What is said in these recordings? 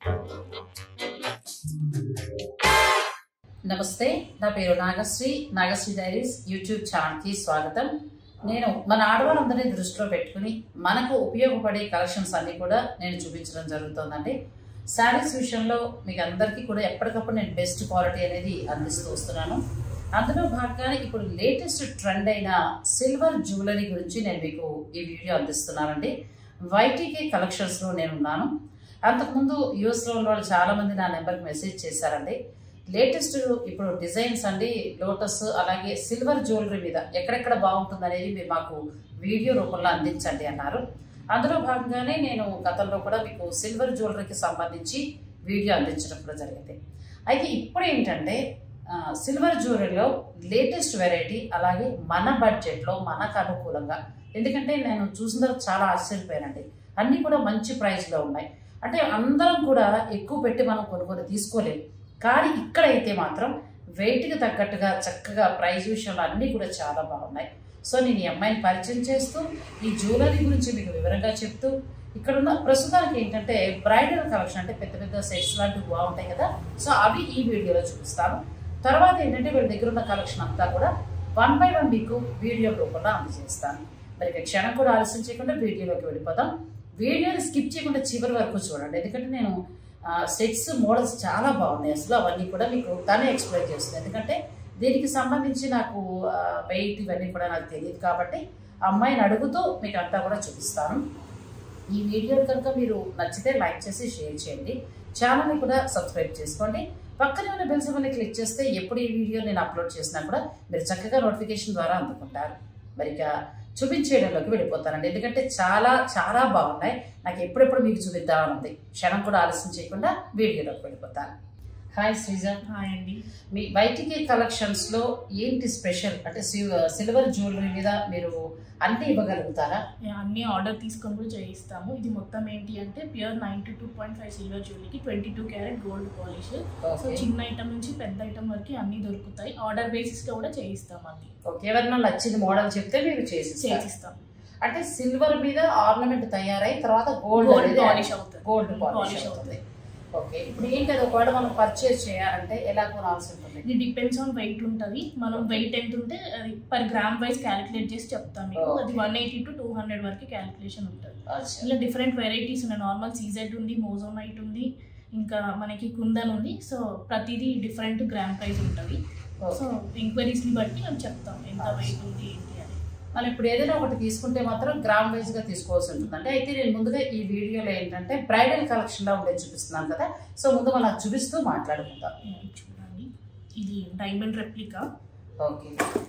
నమస్తే నా పేరు నాగశ్రీ నాగశ్రీ డైరీస్ యూట్యూబ్ ఛానల్కి స్వాగతం నేను మన ఆడవాళ్ళందరినీ దృష్టిలో పెట్టుకుని మనకు ఉపయోగపడే కలెక్షన్స్ అన్ని కూడా నేను చూపించడం జరుగుతుందండి శారీస్ విషయంలో మీకు అందరికీ కూడా ఎప్పటికప్పుడు నేను బెస్ట్ క్వాలిటీ అనేది అందిస్తూ వస్తున్నాను అందులో భాగంగానే ఇప్పుడు లేటెస్ట్ ట్రెండ్ అయిన సిల్వర్ జ్యువెలరీ గురించి నేను మీకు ఈ వీడియో అందిస్తున్నానండి వైటీకే కలెక్షన్స్లో నేను ఉన్నాను అంతకుముందు యూఎస్లో ఉన్న వాళ్ళు చాలామంది నా నెంబర్కి మెసేజ్ చేశారండి లేటెస్ట్ ఇప్పుడు డిజైన్స్ అండి లోటస్ అలాగే సిల్వర్ జ్యువెలరీ మీద ఎక్కడెక్కడ బాగుంటుంది అనేది మీరు మాకు వీడియో రూపంలో అందించండి అన్నారు అందులో భాగంగానే నేను గతంలో కూడా మీకు సిల్వర్ జ్యువెలరీకి సంబంధించి వీడియో అందించడం కూడా జరిగింది అయితే ఇప్పుడు ఏంటంటే ఆ, సిల్వర్ జ్యువెలరీలో లేటెస్ట్ వెరైటీ అలాగే మన బడ్జెట్లో మనకు అనుకూలంగా ఎందుకంటే నేను చూసిన తర్వాత చాలా ఆశ్చర్యపోయానండి అన్నీ కూడా మంచి ప్రైస్లో ఉన్నాయి అంటే అందరం కూడా ఎక్కువ పెట్టి మనం కొనుక్కొని తీసుకోలేము కానీ ఇక్కడైతే మాత్రం వెయిట్కి తగ్గట్టుగా చక్కగా ప్రైస్ విషయంలో అన్నీ కూడా చాలా బాగున్నాయి సో నేను ఈ అమ్మాయిని పరిచయం చేస్తూ ఈ జ్యువెలరీ గురించి మీకు వివరంగా చెప్తూ ఇక్కడ ఉన్న ప్రస్తుతానికి ఏంటంటే బ్రైడల్ కలెక్షన్ అంటే పెద్ద పెద్ద సెట్స్ లాంటివి బాగుంటాయి కదా సో అవి ఈ వీడియోలో చూపిస్తాను తర్వాత ఏంటంటే వీళ్ళ దగ్గర ఉన్న కలెక్షన్ అంతా కూడా వన్ బై వన్ మీకు వీడియో రూపంలో అందజేస్తాను మరి ఇక క్షణం కూడా ఆలస్యం చేయకుండా వీడియోలోకి వెళ్ళిపోదాం వీడియోని స్కిప్ చేయకుండా చివరి వరకు చూడండి ఎందుకంటే నేను సెట్స్ మోడల్స్ చాలా బాగున్నాయి అసలు అవన్నీ కూడా మీకు తనే ఎక్స్ప్లెయిన్ చేస్తుంది ఎందుకంటే దీనికి సంబంధించి నాకు వెయిట్ ఇవన్నీ కూడా నాకు తెలియదు కాబట్టి ఆ అమ్మాయిని అడుగుతూ మీకు అంతా కూడా చూపిస్తాను ఈ వీడియో కనుక మీరు నచ్చితే లైక్ చేసి షేర్ చేయండి ఛానల్ని కూడా సబ్స్క్రైబ్ చేసుకోండి పక్కనే ఉన్న బెల్ సింబల్ని క్లిక్ చేస్తే ఎప్పుడు ఈ వీడియో నేను అప్లోడ్ చేసినా కూడా మీరు చక్కగా నోటిఫికేషన్ ద్వారా అందుకుంటారు మరి ఇక చూపించేయడంలోకి వెళ్ళిపోతానండి ఎందుకంటే చాలా చాలా బాగున్నాయి నాకు ఎప్పుడెప్పుడు మీకు చూపిద్దామని ఉంది క్షణం కూడా ఆలస్యం చేయకుండా వీడియోలోకి వెళ్ళిపోతాను హాయ్ శ్రీజ హాయ్ అండి మీ బయటికి కలెక్షన్స్ లో ఏంటి స్పెషల్ అంటే సిల్- సిల్వర్ జ్యువెలరీ మీద మీరు అన్ని ఇవ్వగలుగుతారా అన్ని ఆర్డర్ తీసుకొని కూడా చేయిస్తాము ఇది మొత్తం ఏంటి అంటే pure ninety two point five silver జ్యువెలరీకి twenty two carat gold polish so okay చిన్న ఐటమ్ నుంచి పెద్ద ఐటమ్ వరకు అన్ని దొరుకుతాయి ఆర్డర్ బేసిస్ లో కూడా చేయిస్తాం అన్ని ఓకే ఎవరైనా నచ్చింది మోడల్ చెప్తే మీరు చేసి చేసిస్తాం అంటే సిల్వర్ మీద ఆర్నమెంట్ తయారై తర్వాత గోల్డ్ గోల్డ్ అనేది పాలిష్ అవుతుంది గోల్డ్ పాలిష్ పాలిష్ అవుతుంది ఓకే ఇప్పుడు ఏంటి అది ఒకవేళ మనం పర్చేస్ చేయాలంటే ఎలా కొనాల్సి ఉంటుంది ఇది డిపెండ్స్ ఆన్ వెయిట్ ఉంటుంది మనం వెయిట్ ఎంత ఉంటే అది పర్ గ్రామ్ వైజ్ క్యాలిక్యులేట్ చేసి చెప్తాం మీకు Okay. అది one eighty to two hundred వరకు క్యాలిక్యులేషన్ ఉంటుంది అచ్చా. ఇలా డిఫరెంట్ వెరైటీస్ ఉన్నాయి నార్మల్ సీజెడ్ ఉంది మోజోనైట్ ఉంది ఇంకా మనకి కుందన్ ఉంది సో ప్రతిదీ డిఫరెంట్ గ్రామ్ ప్రైస్ ఉంటుంది సో ఓకే. ఎంక్వైరీస్ని బట్టి మేము చెప్తాం ఎంత వెయిట్ ఉంది ఏంటి అని మనం ఇప్పుడు ఏదైనా ఒకటి తీసుకుంటే మాత్రం గ్రామ్ వైజ్ గా తీసుకోవాల్సి ఉంటుంది అంటే అయితే నేను ముందుగా ఈ వీడియోలో ఏంటంటే బ్రైడల్ కలెక్షన్ లో ఉండేది చూపిస్తున్నాను కదా సో ముందు మనం అది చూపిస్తూ మాట్లాడుకుందాం ఇది చూడండి ఇది డైమండ్ రెప్లికా ఓకే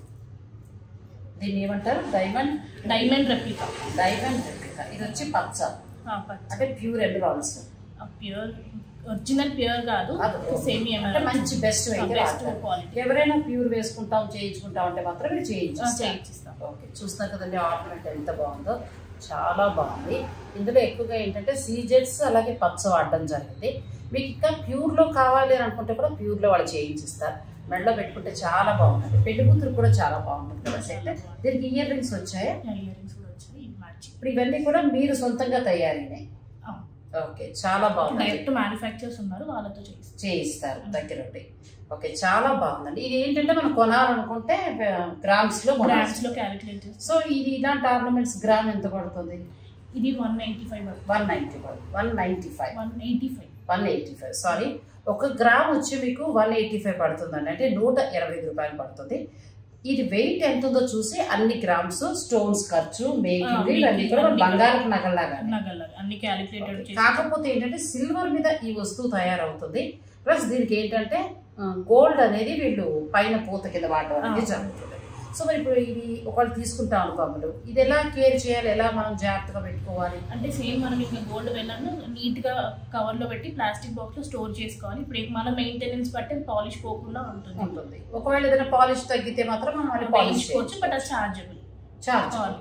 దీన్ని ఏమంటారు diamond diamond replica diamond replica. ఇది వచ్చి పచ్చ అంటే pure emeralds pure original pure కాదు సేమీ అంటే మంచి బెస్ట్ అయితే బెస్ట్ వాడతారు. క్వాలిటీ ఎవరైనా ప్యూర్ వేసుకుంటాం చేయించుకుంటాం అంటే మాత్రం మీరు చేయించాలి చేయించిస్తాం ఓకే చూస్తున్నారు కదండి ఆర్నమెంట్ ఎంత బాగుందో చాలా బాగుంది ఇందులో ఎక్కువగా ఏంటంటే సీజెట్స్ అలాగే పచ్చ వాడడం జరిగింది మీకు ఇంకా ప్యూర్లో కావాలి అని అనుకుంటే కూడా ప్యూర్లో వాళ్ళు చేయించిస్తారు మెడలో పెట్టుకుంటే చాలా బాగుంటుంది పెళ్లి కూతురు కూడా చాలా బాగుంటుంది కదా సెట్ దీనికి ఇయర్ రింగ్స్ వచ్చాయి ఇయర్ రింగ్స్ కూడా వచ్చాయి మ్యాచ్ ఇప్పుడు ఇవన్నీ కూడా మీరు సొంతంగా తయారైనాయి ఓకే చాలా బాగుంది డైరెక్ట్ మ్యానుఫ్యాక్చర్స్ ఉన్నారు వాళ్ళతో చేయిస్తాం చేయిస్తారు దగ్గరుండి ఓకే చాలా బాగుందండి ఇది ఏంటంటే మనం కొనాలనుకుంటే గ్రామ్స్ లో కొనాలి గ్రామ్స్ లో క్యాలిక్యులేట్ చేస్తాం సో ఇది ఇలాంటి ఆర్నమెంట్స్ గ్రామ్ ఎంత పడుతుంది ఇది one ninety five one ninety five one ninety five one eighty five one eighty five sorry ఒక గ్రామ్ వచ్చి మీకు వన్ ఎయిటీ ఫైవ్ పడుతుందండి అంటే నూట ఇరవై ఐదు రూపాయలు పడుతుంది ఇది వెయిట్ ఎంత ఉందో చూసి అన్ని గ్రామ్స్ స్టోన్స్ ఖర్చు మేకింగ్ making, ఇవన్నీ కూడా మన అన్ని బంగారపు నగల్లాగా నగల అన్ని క్యాలిక్యులేటెడ్ చేసి కాకపోతే ఏంటంటే సిల్వర్ మీద ఈ వస్తువు తయారవుతుంది ప్లస్ దీనికి ఏంటంటే గోల్డ్ అనేది వీళ్ళు పైన పూత కింద వాడడం అనేది ఆ. జరుగుతుంది సో మరి ఇప్పుడు ఇది ఒకళ్ళు తీసుకుంటాం అనుకోములు ఇది ఎలా కేర్ చేయాలి ఎలా మనం జాగ్రత్తగా పెట్టుకోవాలి అంటే సేమ్ మనం ఇట్లా గోల్డ్ వెళ్ళను నీట్ గా కవర్ లో పెట్టి ప్లాస్టిక్ బాక్స్ లో స్టోర్ చేసుకోవాలి ఇప్పుడు మన మెయింటెనెన్స్ బట్టి పాలిష్ పోకుండా ఉంటుంది ఉంటుంది ఒకవేళ ఏదైనా పాలిష్ తగ్గితే మాత్రం మనం మళ్ళీ పాలిష్ వేయించుకోవచ్చు బట్ అది చార్జబుల్ చార్జ్ పాలిష్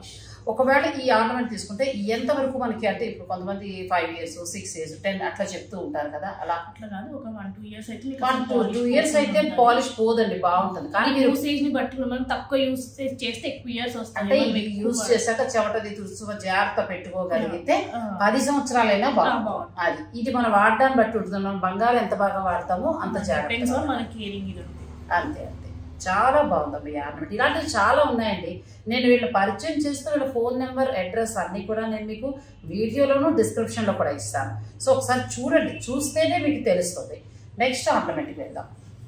ఒకవేళ ఈ ఆర్నమెంట్ తీసుకుంటే ఎంత వరకు మనకి అంటే ఇప్పుడు కొంతమంది five years six years ten అట్లా చెప్తూ ఉంటారు కదా అలా అట్లా కాదు ఒక వన్ టూ ఇయర్స్ అయితే మీకు వన్ అసలు టూ polish టూ ఇయర్స్ అయితే పోకుండా పాలిష్ పోదండి బాగుంటుంది కానీ ఉంటుంది. మీరు యూసేజ్ ని బట్టి మనం తక్కువ యూస్ చేస్తే ఎక్కువ ఇయర్స్ వస్తాయి అంటే మనం ఇది ఎక్కువ యూజ్ చేశాక చెమటది తుడుచు జాగ్రత్త పెట్టుకోగలిగితే ఆ, పది సంవత్సరాలైనా ఆ, బాగుంటుంది బాగుంటుంది. అది ఇది మనం వాడడాన్ని బట్టి ఉంటుంది మనం బంగారం ఎంత బాగా వాడతామో అంత Depends on జాగ్రత్త మన కేరింగ్ ఇది ఉంది అంతే అంతే చాలా బాగుంది ఈ ఆర్నమెంట్ ఇలాంటివి చాలా ఉన్నాయండి నేను వీళ్ళ పరిచయం చేస్తూ వీళ్ళ ఫోన్ నెంబర్ అడ్రస్ అన్ని కూడా నేను మీకు వీడియోలోను డిస్క్రిప్షన్లో కూడా ఇస్తాను సో ఒకసారి చూడండి చూస్తేనే మీకు తెలుస్తుంది నెక్స్ట్ ఆర్నమెంట్కి వెళ్దాం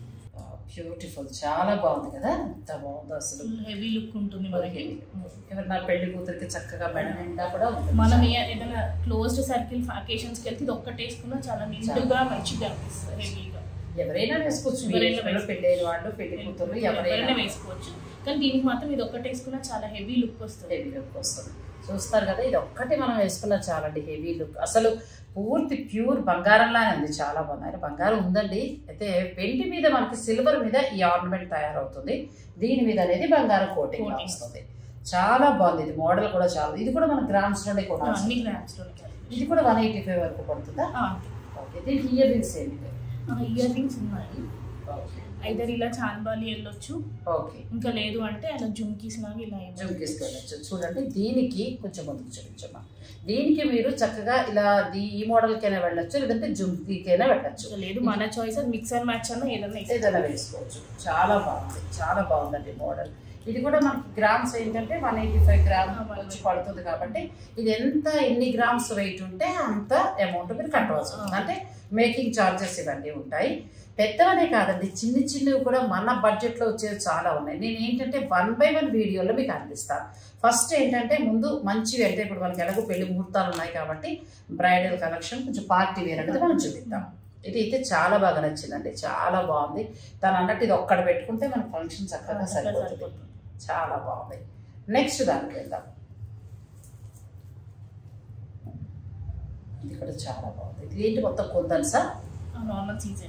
బ్యూటిఫుల్ చాలా బాగుంది కదా ఎంత బాగుందో అసలు హెవీ లుక్ ఉంటుంది మనకి ఎవరైనా పెళ్లి కూతురికి చక్కగా మెడ నిండా కూడా ఉంటుంది మనం ఏ- ఏదైనా క్లోజ్డ్ సర్కిల్ అకేషన్స్ కి వెళ్తే ఇది ఒక్కటి వేసుకున్నా చాలా నిండుగా మంచిగా అనిపిస్తుంది హెవీగా ఎవరైనా వేసుకోవచ్చు ఎవరైనా ఎవరైనా వేసుకోవచ్చు. పెళ్లి అయిన వాళ్ళు పెళ్లి కూతురు ఎవరైనా ఎవరైనా వేసుకోవచ్చు కానీ దీనికి మాత్రం ఇది ఒక్కటి వేసుకున్నా చాలా హెవీ లుక్ వస్తుంది హెవీ లుక్ వస్తుంది చూస్తారు కదా ఇది ఒక్కటి మనం వేసుకున్న చాలండి హెవీ లుక్ అసలు పూర్తి ప్యూర్ బంగారంలానే ఉంది చాలా బాగుంది ఆయన బంగారం ఉందండి అయితే వెండి మీద మనకి సిల్వర్ మీద ఈ ఆర్నమెంట్ తయారవుతుంది దీని మీద అనేది బంగారం కోటింగ్ Coating. వస్తుంది చాలా బాగుంది ఇది మోడల్ కూడా చాలా ఇది కూడా మన గ్రామ్స్ లోనే ఆ, కూడా అన్ని గ్రామ్స్ లో ఇది కూడా వన్ ఎయిటీ ఫైవ్ వరకు పడుతుందా ఓకే దీనికి ఇయర్ రింగ్స్ ఏంటి ఇయర్ రింగ్స్ ఉన్నాయి ఓకే ఐదర్ ఇలా చాన్బాలి వెళ్ళొచ్చు ఓకే ఇంకా లేదు అంటే అలా జుమ్కీస్ లాగా ఇలా ఏమో. జుమ్కీస్కి వెళ్ళచ్చు చూడండి దీనికి కొంచెం ముందుకు చూపించమ్మా దీనికి మీరు చక్కగా ఇలా దీ- ఈ మోడల్కైనా వెళ్ళొచ్చు లేదంటే జుమ్కీకైనా వెళ్ళొచ్చు ఇంకా లేదు మన చాయిస్ మిక్సర్ మ్యాచ్ అన్న ఏదైనా వేసుకోవచ్చు. ఏదైనా వేసుకోవచ్చు చాలా బాగుంది చాలా బాగుందండి మోడల్ ఇది కూడా మనకి గ్రామ్స్ ఏంటంటే వన్ ఎయిటీ ఫైవ్ గ్రామ్ వచ్చి పడుతుంది కాబట్టి ఇది ఎంత ఎన్ని గ్రామ్స్ వెయిట్ ఉంటే అంత అమౌంట్ మీరు కట్టవలసి ఉంటుంది అంటే మేకింగ్ చార్జెస్ ఇవన్నీ ఉంటాయి పెద్దవనే కాదండి చిన్న చిన్నవి కూడా మన బడ్జెట్లో వచ్చేవి చాలా ఉన్నాయి నేను ఏంటంటే వన్ బై వన్ వీడియోలో మీకు అందిస్తాను ఫస్ట్ ఏంటంటే ముందు మంచివి అంటే ఇప్పుడు మనకి ఎలాగో పెళ్లి ముహూర్తాలు ఉన్నాయి కాబట్టి బ్రైడల్ కలెక్షన్ కొంచెం పార్టీ వేర్ అనేది మనం చూపిద్దాం ఇది అయితే చాలా బాగా నచ్చిందండి చాలా బాగుంది తను అన్నట్టు ఇది ఒక్కడ పెట్టుకుంటే మన ఫంక్షన్ చక్కగా అట్లా సరిపోతుంది సరిపోతుంది. చాలా బాగుంది నెక్స్ట్ దానికి వెళ్దాం ఇది కూడా చాలా బాగుంది ఇది ఏంటి మొత్తం కుందన్సా normal season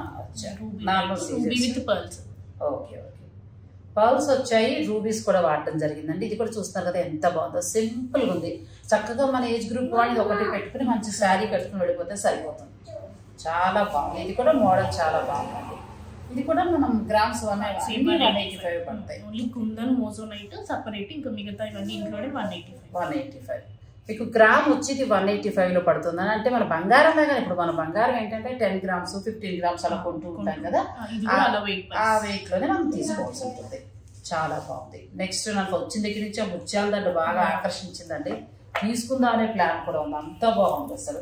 normal ruby with pearls okay okay pearls వచ్చాయి రూబీస్ కూడా వాడడం జరిగిందండి ఇది కూడా చూస్తున్నారు కదా ఎంత బాగుందో సింపుల్గా ఉంది చక్కగా మన ఏజ్ గ్రూప్ వాడిని ఒకటి పెట్టుకుని మంచి శారీ కట్టుకుని వెళ్ళిపోతే సరిపోతుంది చాలా బాగుంది ఇది కూడా మోడల్ చాలా బాగుందండి ఇది కూడా మనం grams one one eighty five పడతాయి ఓన్లీ కుందన్ మోజోనైట్ సపరేట్ ఇంకా మిగతా ఇవన్నీ included one eighty five one eighty five మీకు గ్రామ్ వచ్చి ఇది వన్ ఎయిటీ ఫైవ్లో పడుతుంది అని అంటే మన బంగారం లాగా ఇప్పుడు మన బంగారం ఏంటంటే టెన్ గ్రామ్స్ ఫిఫ్టీన్ గ్రామ్స్ అలా కొంటూ ఉంటాం కదా ఇది కూడా అలా వెయిట్ ఆ వెయిట్ లోనే మనం తీసుకోవాల్సి ఉంటుంది చాలా బాగుంది నెక్స్ట్ నాకు వచ్చిన దగ్గర నుంచి ఆ ముత్యాల దండ బాగా ఆకర్షించిందండి తీసుకుందాం అనే ప్లాన్ కూడా ఉంది అంత బాగుంది అసలు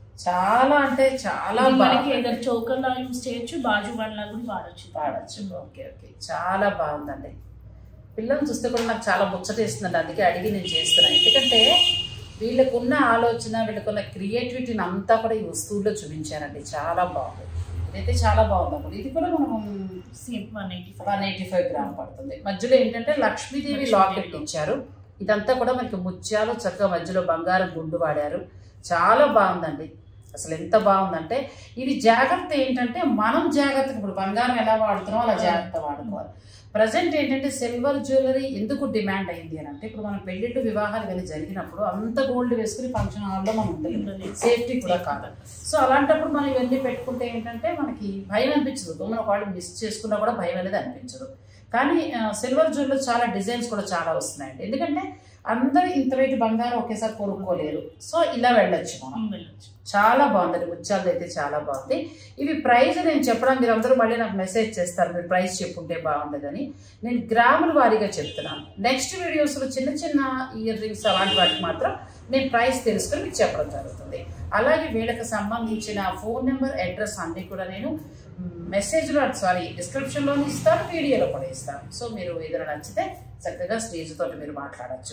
చాలా అంటే చాలా ఇది మనకి బాగా ఏదైనా చోకర్ లా యూస్ చేయొచ్చు బాజు బండ్ లా కూడా వాడచ్చు పాడచ్చు ఓకే ఓకే చాలా బాగుందండి పిల్లల్ని చూస్తే కూడా నాకు చాలా ముచ్చటేస్తుందండి అందుకే అడిగి నేను చేస్తున్నాను ఎందుకంటే వీళ్ళకున్న ఆలోచన వీళ్ళకున్న క్రియేటివిటీని అంతా కూడా ఈ వస్తువుల్లో చూపించారండి చాలా బాగుంది ఇదైతే చాలా బాగుంది అప్పుడు ఇది కూడా మనం same one eighty five one eighty five gram పడుతుంది మధ్యలో ఏంటంటే లక్ష్మీదేవి లక్ష్మీదేవి లాకెట్ ఇచ్చారు ఇదంతా కూడా మనకి ముత్యాలు చక్కగా మధ్యలో బంగారం గుండు వాడారు చాలా బాగుందండి అసలు ఎంత బాగుందంటే ఇది జాగ్రత్త ఏంటంటే మనం జాగ్రత్తగా ఇప్పుడు బంగారం ఎలా వాడుతున్నామో అలా జాగ్రత్త వాడుకోవాలి ప్రజెంట్ ఏంటంటే సిల్వర్ జ్యువెలరీ ఎందుకు డిమాండ్ అయింది అని అంటే ఇప్పుడు మనం పెళ్లిళ్ళు వివాహాలు కానీ జరిగినప్పుడు అంత గోల్డ్ వేసుకుని ఫంక్షన్ హాల్లో మనం ఉండలేము ఉండలేము. సేఫ్టీ కూడా కాదు సో అలాంటప్పుడు మనం ఇవన్నీ పెట్టుకుంటే ఏంటంటే మనకి భయం అనిపించదు దొంగన వాళ్ళు మిస్ చేసుకున్నా కూడా భయం అనేది అనిపించదు కానీ సిల్వర్ జ్యువెలరీ చాలా డిజైన్స్ కూడా చాలా వస్తున్నాయండి ఎందుకంటే అందరూ ఇంత వెయిట్ బంగారం ఒకేసారి కొనుక్కోలేరు సో ఇలా వెళ్ళొచ్చు మనం వెళ్ళొచ్చు చాలా బాగుందండి ముత్యాలు అయితే చాలా బాగుంది ఇవి ప్రైస్ నేను చెప్పడం మీరు అందరూ మళ్ళీ నాకు మెసేజ్ చేస్తారు మీరు ప్రైస్ చెప్పుంటే బాగుండదని నేను గ్రాముల వారీగా చెప్తున్నాను నెక్స్ట్ వీడియోస్లో చిన్న చిన్న ఇయర్ రింగ్స్ అలాంటి వాటికి మాత్రం నేను ప్రైస్ తెలుసుకొని మీకు చెప్పడం జరుగుతుంది అలాగే వీళ్ళకి సంబంధించిన ఫోన్ నెంబర్ అడ్రస్ అన్నీ కూడా నేను మెసేజ్లో సారీ డిస్క్రిప్షన్లో ఇస్తాను వీడియోలో కూడా ఇస్తాను సో మీరు ఏదైనా నచ్చితే చక్కగా స్టేజ్ తోటి మీరు మాట్లాడచ్చు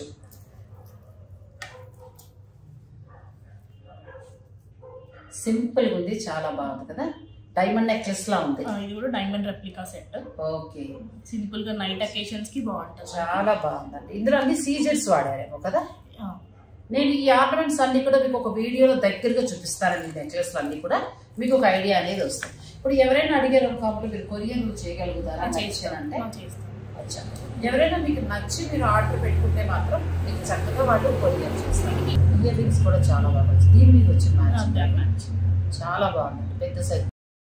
సింపుల్గా ఉంది చాలా బాగుంది కదా డైమండ్ నెక్లెస్ లా ఉంది ఆ, ఇది కూడా diamond replica set okay simple గా నైట్ అకేషన్స్ కి బాగుంటుంది చాలా బాగుందండి ఇందులో అన్ని సీజర్స్ వాడారేమో కదా ఆ, నేను ఈ ఆర్నమెంట్స్ అన్ని కూడా మీకు ఒక వీడియోలో దగ్గరగా చూపిస్తానండి నెక్లెస్ అన్ని కూడా మీకు ఒక ఐడియా అనేది వస్తుంది ఇప్పుడు ఎవరైనా అడిగారు కాబట్టి మీరు కొరియర్ చేయగలుగుతారా చేస్తాం చేస్తానంటే ఆ, చేస్తాం అచ్చా ఎవరైనా మీకు నచ్చి మీరు ఆర్డర్ పెట్టుకుంటే మాత్రం మీకు చక్కగా వాళ్ళు కొరియర్ చేస్తారు ఇయర్ రింగ్స్ కూడా చాలా బాగా వచ్చింది దీని మీద వచ్చిన మ్యాచ్ చాలా బాగుందండి పెద్ద సైజ్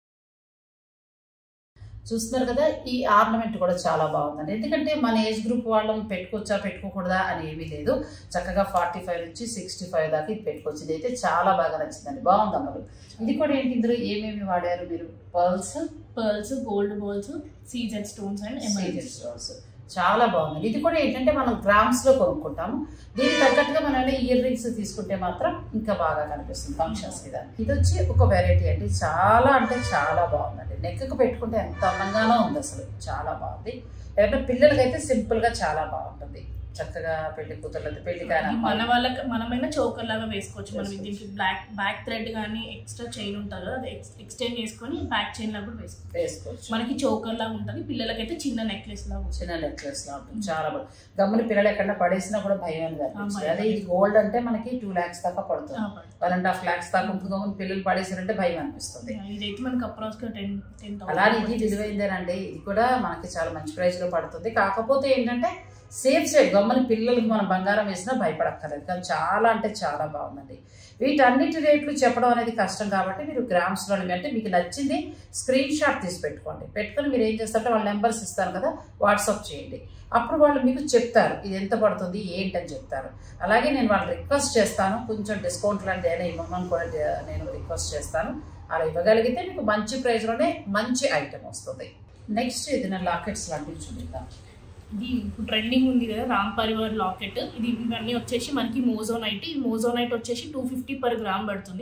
చూస్తున్నారు కదా ఈ ఆర్నమెంట్ కూడా చాలా బాగుందండి ఎందుకంటే మన ఏజ్ గ్రూప్ వాళ్ళం పెట్టుకోవచ్చా పెట్టుకోకూడదా అని ఏమీ లేదు చక్కగా ఫార్టీ ఫైవ్ నుంచి సిక్స్టీ ఫైవ్ దాకా ఇది పెట్టుకోవచ్చు ఇది అయితే చాలా బాగా నచ్చిందండి బాగుంది అమ్మలు ఇది కూడా ఏంటి ఇందులో ఏమేమి వాడారు మీరు pearls pearls gold balls CZ stones and emeralds stones చాలా బాగుంది ఇది కూడా ఏంటంటే మనం గ్రామ్స్ లో కొనుక్కుంటాము దీనికి తగ్గట్టుగా మనం ఇయర్ రింగ్స్ తీసుకుంటే మాత్రం ఇంకా బాగా కనిపిస్తుంది ఫంక్షన్స్ కి దానికి ఇది వచ్చి ఒక వెరైటీ అండి చాలా అంటే చాలా బాగుందండి నెక్కు పెట్టుకుంటే ఎంత అందంగానో ఉంది అసలు చాలా బాగుంది ఎవరైనా పిల్లలకైతే సింపుల్ గా చాలా బాగుంటుంది చక్కగా పెళ్లి కూతుర్లది పెళ్లి కానీ మన వాళ్ళకి మనమైనా చోకర్ లాగా వేసుకోవచ్చు మనం దీనికి బ్లాక్ బ్యాక్ థ్రెడ్ కానీ ఎక్స్ట్రా చైన్ ఉంటుంది కదా అది ఎక్స్టెండ్ చేసుకొని బ్యాక్ చైన్ లాగా కూడా వేసుకోవచ్చు వేసుకోవచ్చు మనకి చోకర్ లాగా ఉంటుంది పిల్లలకైతే చిన్న నెక్లెస్ లాగా ఉంటుంది చిన్న నెక్లెస్ లా ఉంటుంది చాలా బాగుంది గమ్ముని పిల్లలు ఎక్కడ పడేసినా కూడా భయం అని కనిపించింది భయం. అదే ఇది గోల్డ్ అంటే మనకి టూ లాక్స్ దాకా పడుతుంది ఆ, పడుతుంది. వన్ అండ్ హాఫ్ లాక్స్ దాకా ఉంటుంది గమ్ముని పిల్లలు పడేసారంటే భయం అనిపిస్తుంది ఇదైతే మనకి అప్రాక్స్ గా టెన్ టెన్ అలానే ఇది విలువైందేనండి ఇది కూడా మనకి చాలా మంచి ప్రైస్ లో పడుతుంది కాకపోతే ఏంటంటే సేఫ్ సైడ్ గమ్మని పిల్లలకి మనం బంగారం వేసినా భయపడక్కర్లేదు కానీ చాలా అంటే చాలా బాగుందండి వీటన్నిటి రేట్లు చెప్పడం అనేది కష్టం కాబట్టి మీరు గ్రామ్స్లో అంటే మీకు నచ్చింది స్క్రీన్ షాట్ తీసి పెట్టుకోండి పెట్టుకొని మీరు ఏం చేస్తారంటే వాళ్ళ నెంబర్స్ ఇస్తారు కదా వాట్సాప్ చేయండి అప్పుడు వాళ్ళు మీకు చెప్తారు ఇది ఎంత పడుతుంది ఏంటని చెప్తారు అలాగే నేను వాళ్ళు రిక్వెస్ట్ చేస్తాను కొంచెం డిస్కౌంట్ లాంటి ఏదైనా ఇవ్వమని కూడా డే- నేను రిక్వెస్ట్ చేస్తాను అలా ఇవ్వగలిగితే మీకు మంచి ప్రైస్లోనే మంచి ఐటెం వస్తుంది నెక్స్ట్ ఏదైనా లాకెట్స్ లాంటివి చూపిద్దాం ఇది ఇప్పుడు ట్రెండింగ్ ఉంది కదా రామ్ పరివార్ లాకెట్ ఇది ఇవన్నీ వచ్చేసి మనకి మోజోనైట్ ఈ మోజోనైట్ వచ్చేసి టూ ఫిఫ్టీ పర్ గ్రామ్ పడుతుంది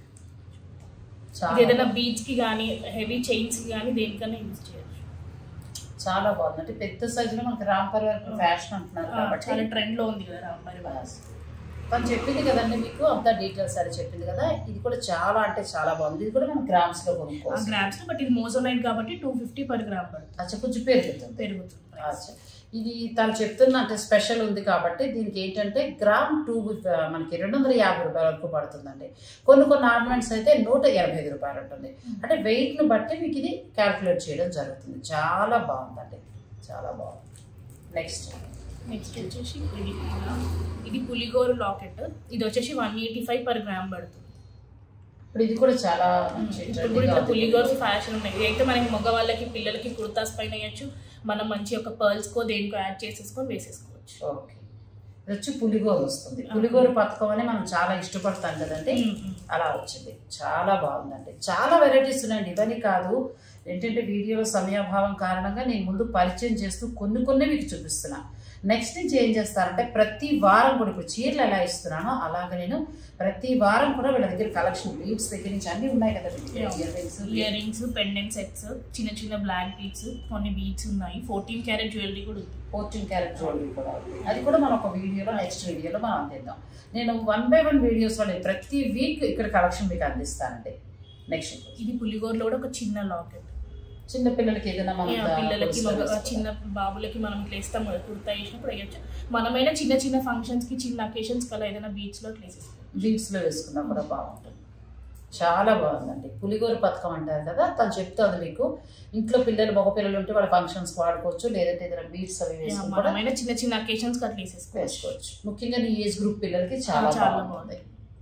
చాలా ఇది ఏదైనా బీచ్ కి కానీ హెవీ చైన్స్ కి కానీ దేనికైనా యూజ్ చేయొచ్చు చాలా బాగుంది అంటే పెద్ద సైజులో మనకి రామ్ పరివార్ ఫ్యాషన్ అంటున్నారు ఆ, చాలా కాబట్టి ట్రెండ్ లో ఉంది కదా రామ్ పరివార్ తను చెప్పింది కదండి మీకు అంత డీటెయిల్స్ అది చెప్పింది కదా ఇది కూడా చాలా అంటే చాలా బాగుంది ఇది కూడా మనం గ్రామ్స్ లో కొనుక్కోవచ్చు గ్రామ్స్ బట్ ఇది మోజోనైట్ కాబట్టి టూ ఫిఫ్టీ పర్ గ్రామ్ పడుతుంది అచ్చా కొంచెం పెరుగుతుంది పెరుగుతుంది price. అచ్చా. ఇది తను చెప్తున్న అంటే స్పెషల్ ఉంది కాబట్టి దీనికి ఏంటంటే గ్రామ్ టూ మనకి రెండు వందల యాభై రూపాయల వరకు పడుతుందండి కొన్ని కొన్ని ఆర్నమెంట్స్ అయితే నూట ఎనభై ఐదు రూపాయలు ఉంటుంది అంటే వెయిట్ను బట్టి మీకు ఇది క్యాల్కులేట్ చేయడం జరుగుతుంది చాలా బాగుందండి చాలా బాగుంది నెక్స్ట్ నెక్స్ట్ వచ్చేసి ఇది ఇది పులిగోరు లాకెట్ ఇది వచ్చేసి one eighty five per gram పడుతుంది ఇప్పుడు ఇది కూడా చాలా మంచి ఇప్పుడు trendy కూడా గా ఇట్లా ఉంది. పులిగోర్స్ ఫ్యాషన్ ఉన్నాయి ఇదైతే మనకి మగవాళ్ళకి పిల్లలకి కుర్తాస్ పైన వేయచ్చు మనం మంచి ఒక పర్ల్స్ కో దేనికో యాడ్ చేసేసుకొని వేసేసుకోవచ్చు ఓకే ఇది వచ్చి పులిగోరు వస్తుంది పులిగోరు పథకం అని మనం చాలా ఇష్టపడతాం కదండి అలా వచ్చింది చాలా బాగుందండి చాలా వెరైటీస్ ఉన్నాయండి ఇవన్నీ కాదు ఏంటంటే వీడియోలో సమయాభావం కారణంగా నేను ముందు పరిచయం చేస్తూ కొన్ని కొన్ని మీకు చూపిస్తున్నా నెక్స్ట్ నుంచి ఏం చేస్తారంటే ప్రతి వారం కూడా ఇప్పుడు చీరలు ఎలా ఇస్తున్నానో అలాగే నేను ప్రతి వారం కూడా వీళ్ళ దగ్గర కలెక్షన్ బీట్స్ దగ్గర నుంచి అన్ని ఉన్నాయి కదా ear rings ear rings pendant sets చిన్న చిన్న బ్లాక్ బీట్స్ కొన్ని బీట్స్ ఉన్నాయి ఫోర్టీన్ క్యారెట్ జ్యువెలరీ కూడా ఉంది ఫోర్టీన్ క్యారెట్ జ్యువెలరీ కూడా ఉంది అది కూడా మనం ఒక వీడియోలో నెక్స్ట్ వీడియోలో మనం అందిద్దాం నేను వన్ బై వన్ వీడియోస్లో నేను ప్రతి వీక్ ఇక్కడ కలెక్షన్ మీకు అందిస్తానండి నెక్స్ట్ ఇది పులిగోరలో కూడా ఒక చిన్న లాకెట్ చిన్న పిల్లలకి ఏదైనా మనం పిల్లలకి మగ చిన్న బాబులకి మనం ఇట్లా ఇస్తాం కదా కుర్తా వేసినప్పుడు వేయచ్చు మనమైనా చిన్న చిన్న ఫంక్షన్స్ కి చిన్న అకేషన్స్ కల్లా ఏదైనా బీచ్ లో ఇట్లా వేసేస్తాం బీట్స్ లో వేసుకున్నా కూడా బాగుంటుంది చాలా బాగుందండి పులిగోరు పథకం అంటారు కదా తను చెప్తుంది మీకు ఇంట్లో పిల్లలు మగ పిల్లలు ఉంటే వాళ్ళ ఫంక్షన్స్ వాడుకోవచ్చు లేదంటే ఏదైనా బీట్స్ అవి వేసుకుని కూడా మనమైనా చిన్న చిన్న అకేషన్స్ కి అట్లా వేసేసుకోవచ్చు వేసుకోవచ్చు ముఖ్యంగా నీ ఏజ్ గ్రూప్ పిల్లలకి చాలా చాలా బాగుంది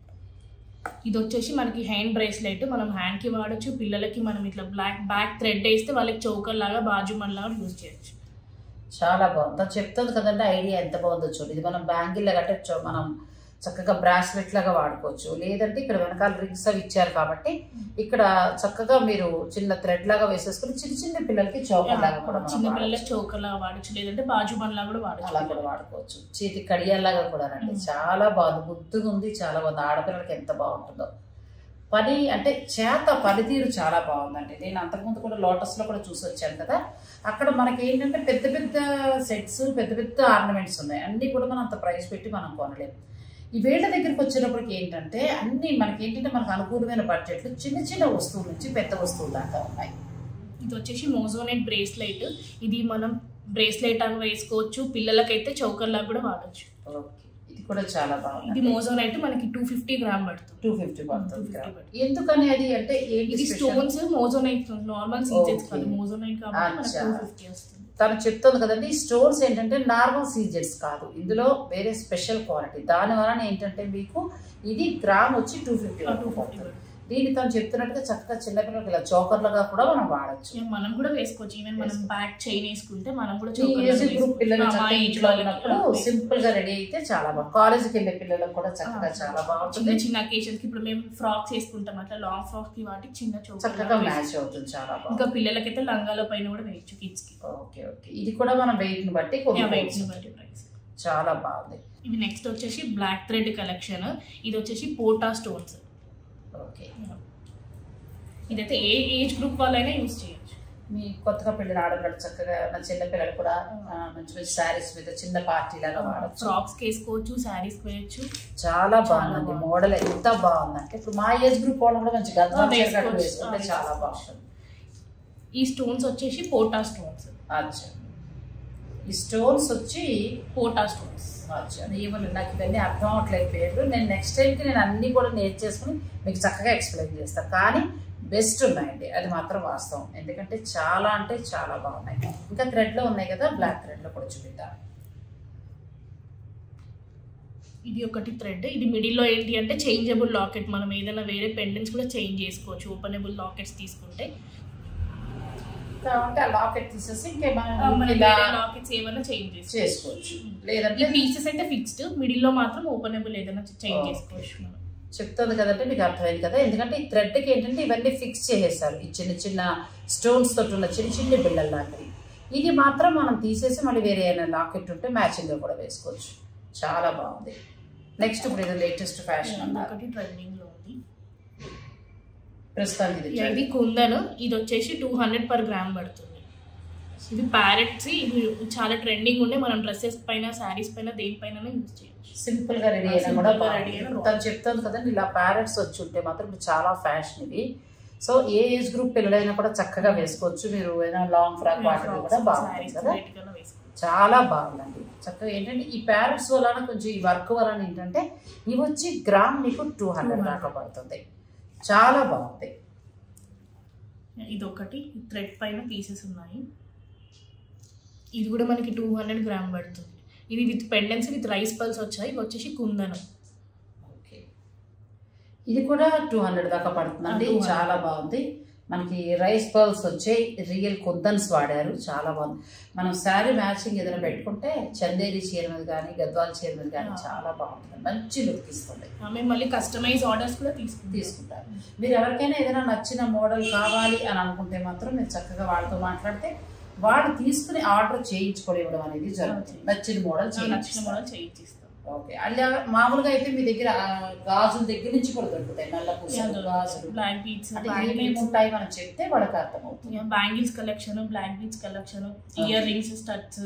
ఇది వచ్చేసి మనకి హ్యాండ్ బ్రేస్లెట్ మనం హ్యాండ్ కి వాడచ్చు పిల్లలకి మనం ఇట్లా బ్లాక్ బ్యాక్ థ్రెడ్ వేస్తే వాళ్ళకి చౌకర్ లాగా బాజుమన్ లాగా యూజ్ చేయొచ్చు చాలా బాగుంది తను చెప్తుంది కదండి ఐడియా ఎంత బాగుందో చూడు ఇది మనం బ్యాంగిల్ లాగా అంటే చో- మనం చక్కగా బ్రాస్లెట్ లాగా వాడుకోవచ్చు లేదంటే ఇక్కడ వెనకాల రింగ్స్ అవి ఇచ్చారు కాబట్టి ఇక్కడ చక్కగా మీరు చిన్న థ్రెడ్ లాగా వేసేసుకుని చిన్న చిన్న పిల్లలకి చౌకర్ లాగా కూడా మనం చిన్న వాడొచ్చు. పిల్లలకి చౌకర్ లాగా వాడచ్చు లేదంటే బాజుమన్ లాగా కూడా అలా వాడచ్చు కూడా వాడుకోవచ్చు చేతి కడియాల్లాగా కూడా రండి చాలా బాగుంది ముద్దుగా ఉంది చాలా బాగుంది ఆడపిల్లలకి ఎంత బాగుంటుందో పని అంటే చేత పనితీరు చాలా బాగుందండి నేను అంతకుముందు కూడా లోటస్ లో కూడా చూసి వచ్చాను కదా అక్కడ మనకి ఏంటంటే పెద్ద పెద్ద సెట్స్ పెద్ద పెద్ద ఆర్నమెంట్స్ ఉన్నాయి అన్ని కూడా మనం అంత ప్రైస్ పెట్టి మనం కొనలేము ఈ వీళ్ళ దగ్గరికి వచ్చేటప్పటికి ఏంటంటే అన్ని మనకి ఏంటంటే మనకు అనుకూలమైన బడ్జెట్లు చిన్న చిన్న వస్తువుల నుంచి పెద్ద వస్తువుల దాకా ఉన్నాయి ఇది వచ్చేసి మోజోనెట్ బ్రేస్లెట్ ఇది మనం బ్రేస్లెట్ అని వేసుకోవచ్చు పిల్లలకైతే చౌకర్ లాగా కూడా వాడచ్చు ఓకే ఇది కూడా చాలా ఇది బాగుంది మోజోనైట్ మనకి టూ ఫిఫ్టీ గ్రామ్ పడుతుంది టూ ఫిఫ్టీ పడుతుంది 250 గ్రామ్. ఎందుకని అది అంటే ఏంటి ఇది special? Stones moissanite normal seasons Okay. కాదు మోజోనైట్ కాబట్టి మనకి అచ్చా. టూ ఫిఫ్టీ వస్తుంది తను చెప్తుంది కదండి ఈ స్టోన్స్ ఏంటంటే నార్మల్ సీజెట్స్ కాదు ఇందులో వేరే స్పెషల్ క్వాలిటీ దాని వలన ఏంటంటే మీకు ఇది గ్రామ్ వచ్చి టూ ఫిఫ్టీ టూ ఫిఫ్టీ దీన్ని తను చెప్తున్నట్టుగా చక్కగా చిన్నపిల్లలకి ఇలా చోకర్లుగా కూడా మనం వాడచ్చు మనం కూడా వేసుకోవచ్చు ఈవెన్ మనం బ్యాక్ చైన్ వేసుకుంటే మనం కూడా ఈ చోకర్లో ఏజ్ గ్రూప్ పిల్లలు వేసుకోవచ్చు. మా చక్కగా ఏజ్ ఇంట్లో వాళ్ళకి ఉన్నప్పుడు కూడా సింపుల్ గా రెడీ అయితే చాలా బాగుంది కాలేజీకి వెళ్ళే పిల్లలకు కూడా చక్కగా చాలా చిన్న బాగుంటుంది చిన్న అకేషన్స్ కి ఇప్పుడు మేము ఫ్రాక్స్ వేసుకుంటాం అట్లా లాంగ్ ఫ్రాక్స్ కి వాటికి చిన్న చక్కగా చోకర్ మ్యాచ్ అవుతుంది చాలా ఇంకా బాగుంది పిల్లలకైతే లంగాల పైన కూడా వేయచ్చు కిడ్స్ కి ఓకే ఓకే ఇది కూడా మనం వెయిట్ ని బట్టి వెయిట్ కొనుక్కోవచ్చు ని బట్టి ప్రైస్ చాలా బాగుంది ఇవి నెక్స్ట్ వచ్చేసి బ్లాక్ థ్రెడ్ కలెక్షన్ ఇది వచ్చేసి పోటా స్టోన్స్ ఓకే ఇదైతే ఏ ఏజ్ గ్రూప్ వాళ్ళైనా యూజ్ చేయొచ్చు మీ కొత్తగా పెళ్లిన ఆడపిల్లలు చక్కగా నా చిన్న పిల్లలు కూడా ఆ, మంచి మంచి శారీస్ మీద చిన్న పార్టీ లాగా వాడచ్చు ఫ్రాక్స్ కి వేసుకోవచ్చు శారీస్ వేయచ్చు చాలా బాగుందండి బాగుంది. మోడల్ ఎంత బాగుందంటే ఇప్పుడు మా ఏజ్ గ్రూప్ వాళ్ళు కూడా మంచి గద్దా ఆ, చీర కట్టు వేసుకోవచ్చు. వేసుకుంటే ఆ, చాలా వేసుకోవచ్చు. బాగుంటుంది ఈ స్టోన్స్ వచ్చేసి పోటా స్టోన్స్ అచ్చా ఈ స్టోన్స్ వచ్చి పోటా స్టోన్స్ అచ్చా ఏమో నాకు ఇవన్నీ అర్థం అవట్లేదు పేర్లు నేను నెక్స్ట్ టైంకి నేను అన్ని కూడా నేర్చేసుకుని మీకు చక్కగా ఎక్స్ప్లెయిన్ చేస్తాను కానీ బెస్ట్ ఉన్నాయండి అది మాత్రం వాస్తవం ఎందుకంటే చాలా అంటే చాలా బాగున్నాయి ఇంకా థ్రెడ్లో ఉన్నాయి కదా బ్లాక్ థ్రెడ్లో కూడా చూపిద్దాం ఇది ఒకటి థ్రెడ్ ఇది మిడిల్ లో ఏంటి అంటే చేంజబుల్ లాకెట్ మనం ఏదైనా వేరే పెండెంట్స్ కూడా చేంజ్ చేసుకోవచ్చు ఓపెనబుల్ లాకెట్స్ తీసుకుంటే కాబట్టి ఆ లాకెట్ తీసేసి ఆ, ఇంకేమైనా మనం ఇలా వేరే లాకెట్స్ ఏమైనా చేంజ్ చేసుకోవచ్చు చేసుకోవచ్చు ఈ లేదంటే పీసెస్ అయితే ఫిక్స్డ్ మిడిల్ లో మాత్రం ఓపెనబుల్ ఏదైనా చేంజ్ Okay. చేసుకోవచ్చు మనం చెప్తుంది కదంటే మీకు అర్థమైంది కదా ఎందుకంటే ఈ థ్రెడ్కి ఏంటంటే ఇవన్నీ ఫిక్స్ చేసేసారు ఈ చిన్న చిన్న స్టోన్స్ తోటి ఉన్న చిన్న చిన్న బిళ్ళలు లాంటివి ఇది మాత్రం మనం తీసేసి మళ్ళీ వేరే ఏమైనా లాకెట్ ఉంటే మ్యాచింగ్గా కూడా వేసుకోవచ్చు చాలా బాగుంది నెక్స్ట్ ఇప్పుడు ఇది లేటెస్ట్ ఫ్యాషన్ అన్నారు ఒకటి ట్రెండింగ్ లో ఉంది ప్రస్తుతానికి ఇది ఇది కుందన్ ఇది వచ్చేసి టూ హండ్రెడ్ పర్ గ్రామ్ పడుతుంది ఇది ప్యారెట్స్ ఇవి చాలా ట్రెండింగ్ ఉండే మనం డ్రెస్సెస్ పైన శారీస్ పైన దేనిపైన యూజ్ చేయొచ్చు సింపుల్ గా రెడీ అయినా కూడా Simple గా బాగుంది. ready అయినా తను చెప్తాను కదండి ఇలా ప్యారెట్స్ వచ్చి ఉంటే మాత్రం ఇప్పుడు చాలా ఫ్యాషన్ ఇది సో ఏ ఏజ్ గ్రూప్ పిల్లలైనా కూడా చక్కగా వేసుకోవచ్చు మీరు ఏదైనా లాంగ్ ఫ్రాక్ వాటికి కూడా బాగుంటుంది శారీస్ కదా వేసుకోవచ్చు చాలా బాగుందండి చక్కగా ఏంటంటే ఈ ప్యారెట్స్ వలన కొంచెం ఈ వర్క్ వలన ఏంటంటే ఇవి వచ్చి గ్రామ్ మీకు టూ హండ్రెడ్ దాకా పడుతుంది చాలా బాగుంది ఇది ఒకటి థ్రెడ్ పైన పీసెస్ ఉన్నాయి ఇది కూడా మనకి టూ హండ్రెడ్ గ్రామ్ పడుతుంది ఇది with pendants with rice pearls వచ్చాయి ఇవి వచ్చేసి కుందనం ఓకే ఇది కూడా టూ హండ్రెడ్ దాకా పడుతుందండి ఆ, 200. చాలా బాగుంది మనకి రైస్ పర్ల్స్ వచ్చాయి రియల్ కుద్దన్స్ వాడారు చాలా బాగుంది మనం శారీ మ్యాచింగ్ ఏదైనా పెట్టుకుంటే చందేరి చీర మీద కానీ గద్వాల చీర మీద కానీ ఆ. చాలా బాగుంటుంది మంచి లుక్ ఇస్తుంది మేము మళ్ళీ కస్టమైజ్ ఆర్డర్స్ కూడా తీసుకుంటాం తీసుకుంటారు మీరు ఎవరికైనా ఏదైనా నచ్చిన మోడల్ కావాలి అని అనుకుంటే మాత్రం మీరు చక్కగా వాళ్ళతో మాట్లాడితే వాళ్ళు తీసుకుని ఆర్డర్ చేయించుకొని ఇవ్వడం అనేది జరుగుతుంది నచ్చిన మోడల్ నచ్చిన చేయించిన మోడల్ చేయించిస్తాం ఓకే అలా మామూలుగా అయితే మీ దగ్గర ఆ, గాజుల దగ్గర నుంచి కూడా దొరుకుతాయి నల్ల పూసలు గాజులు బ్లాక్ బీట్స్ అంటే ఏమేమి ఉంటాయి మనం చెప్తే వాళ్ళకి అర్థమవుతుంది bangles collection black beads collection ear rings studs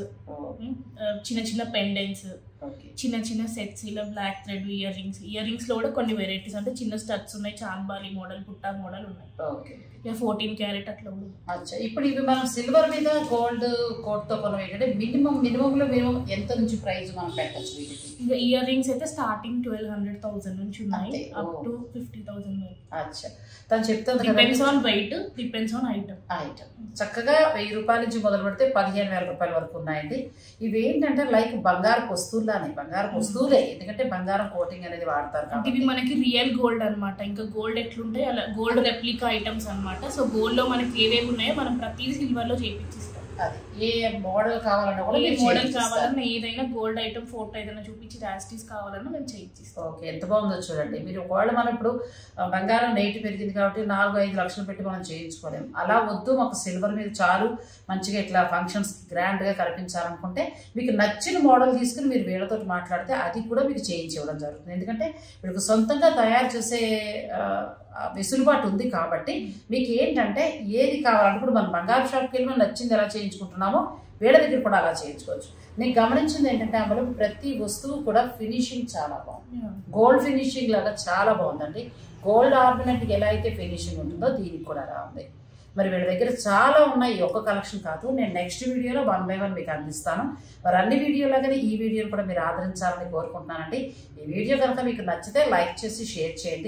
చిన్న చిన్న పెండెంట్స్ ఓకే చిన్న చిన్న సెట్స్ ఇలా black thread ear rings ear rings లో కూడా కొన్ని వెరైటీస్ అంటే చిన్న స్టడ్స్ ఉన్నాయి చాంబాలి మోడల్ పుట్టా మోడల్ ఉన్నాయి ఓకే ఇక ఫోర్టీన్ క్యారెట్ అట్లా కూడా ఉన్నాయి. అచ్చా ఇప్పుడు ఇవి మనం సిల్వర్ మీద గోల్డ్ కోట్ తో కొనం ఏంటంటే మినిమం మినిమం లో మినిమం ఎంత నుంచి ప్రైస్ మనం పెట్టచ్చు వీటికి ఇంకా ఇయర్ రింగ్స్ అయితే స్టార్టింగ్ ట్వెల్వ్ హండ్రెడ్ థౌసండ్ నుంచి ఉన్నాయి అంతే. అప్ ఓ. టు ఫిఫ్టీ థౌసండ్ అచ్చా తను చెప్తుంది డిపెండ్స్ కదా on weight depends on item item చక్కగా వెయ్యి రూపాయల నుంచి మొదలు పెడితే పదిహేను వేల రూపాయల వరకు ఉన్నాయండి ఇవి ఏంటంటే లైక్ బంగారు వస్తువులానే బంగారు వస్తువులే ఎందుకంటే బంగారం కోటింగ్ అనేది వాడతారు అంటే ఇవి కాబట్టి మనకి రియల్ గోల్డ్ అన్నమాట ఇంకా గోల్డ్ ఎట్లుంటాయి అలా గోల్డ్ రెప్లికా ఐటమ్స్ అన్నమాట సో గోల్డ్ లో మనకి ఏవేవి ఉన్నాయో మనం ప్రతి సిల్వర్ లో చేపించిస్తాం అది ఏ మోడల్ కావాలన్నా కూడా ఏ మీరు మోడల్ చేయించిస్తారు. కావాలన్నా ఏదైనా గోల్డ్ ఐటమ్ ఫోటో ఏదైనా చూపించి రాస్టీస్ కావాలన్నా మేము చేయించిస్తాం ఓకే ఎంత బాగుందో చూడండి మీరు ఒకవేళ మనం ఇప్పుడు ఆ, బంగారం రేటు పెరిగింది కాబట్టి నాలుగు ఐదు లక్షలు పెట్టి మనం చేయించుకోలేము అలా వద్దు మాకు సిల్వర్ మీద చాలు మంచిగా ఇట్లా ఫంక్షన్స్ గ్రాండ్గా కనిపించాలనుకుంటే మీకు నచ్చిన మోడల్ తీసుకుని మీరు వీళ్ళతో మాట్లాడితే అది కూడా మీకు చేయించి ఇవ్వడం జరుగుతుంది ఎందుకంటే వీళ్ళకి సొంతంగా తయారు చేసే ఆ, ఆ వెసులుబాటు ఉంది కాబట్టి మీకు ఏంటంటే ఏది కావాలంటే ఇప్పుడు మనం బంగారు షాప్కి వెళ్ళి మనం నచ్చింది ఎలా చేయించుకుంటున్నామో వీళ్ళ దగ్గర కూడా అలా చేయించుకోవచ్చు నేను గమనించింది ఏంటంటే అందులో ప్రతి వస్తువు కూడా ఫినిషింగ్ చాలా బాగుంది గోల్డ్ ఫినిషింగ్ లాగా చాలా బాగుందండి గోల్డ్ ఆర్నమెంట్కి ఎలా అయితే ఫినిషింగ్ ఉంటుందో దీనికి కూడా అలా ఉంది మరి వీళ్ళ దగ్గర చాలా ఉన్నాయి ఈ ఒక్క కలెక్షన్ కాదు నేను నెక్స్ట్ వీడియోలో వన్ బై వన్ మీకు అందిస్తాను మరి అన్ని వీడియోలాగానే ఈ వీడియోని కూడా మీరు ఆదరించాలని కోరుకుంటున్నానండి ఈ వీడియో కనుక మీకు నచ్చితే లైక్ చేసి షేర్ చేయండి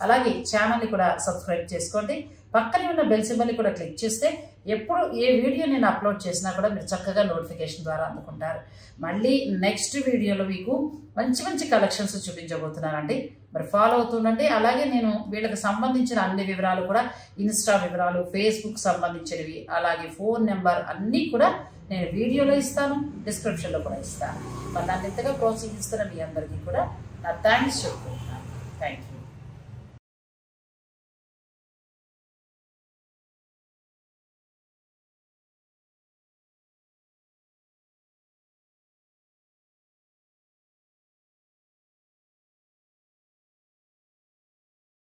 అలాగే ఛానల్ని కూడా సబ్స్క్రైబ్ చేసుకోండి పక్కనే ఉన్న బెల్ సింబల్ని కూడా క్లిక్ చేస్తే ఎప్పుడు ఏ వీడియో నేను అప్లోడ్ చేసినా కూడా మీరు చక్కగా నోటిఫికేషన్ ద్వారా అందుకుంటారు మళ్ళీ నెక్స్ట్ వీడియోలో మీకు మంచి మంచి కలెక్షన్స్ చూపించబోతున్నానండి మరి ఫాలో అవుతుండండి అలాగే నేను వీళ్ళకి సంబంధించిన అన్ని వివరాలు కూడా ఇన్స్టా వివరాలు ఫేస్బుక్ సంబంధించినవి అలాగే ఫోన్ నెంబర్ అన్నీ కూడా నేను వీడియోలో ఇస్తాను డిస్క్రిప్షన్లో కూడా ఇస్తాను మరి నన్ను ఇంతగా ప్రోత్సహిస్తున్న మీ అందరికీ కూడా నా థ్యాంక్స్ చెప్పుకుంటున్నాను థ్యాంక్ యూ